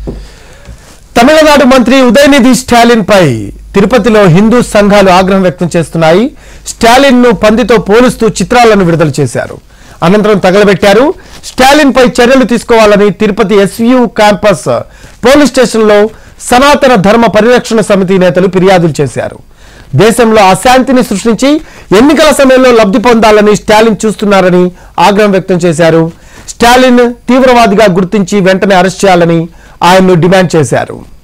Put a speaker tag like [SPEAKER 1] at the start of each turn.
[SPEAKER 1] తమిళనాడు మంత్రి ఉదయనిధి స్టాలిన్ పై తిరుపతిలో హిందూ సంఘాలు ఆగ్రహం వ్యక్తం చేస్తున్నాయి స్టాలిన్ ను పందితో పోలుస్తూ చిత్రాలను విడుదల చేశారు అనంతరం తగలబెట్టారు స్టాలిన్ పై చర్యలు తీసుకోవాలని తిరుపతి ఎస్యు క్యాంపస్ పోలీస్ స్టేషన్లో సనాతన ధర్మ పరిరక్షణ సమితి నేతలు ఫిర్యాదులు చేశారు దేశంలో అశాంతిని సృష్టించి ఎన్నికల సమయంలో లబ్ధి పొందాలని స్టాలిన్ చూస్తున్నారని ఆగ్రహం వ్యక్తం చేశారు స్టాలిన్ తీవ్రవాదిగా గుర్తించి వెంటనే అరెస్ట్ చేయాలని ఆయన్ను డిమాండ్ చేశారు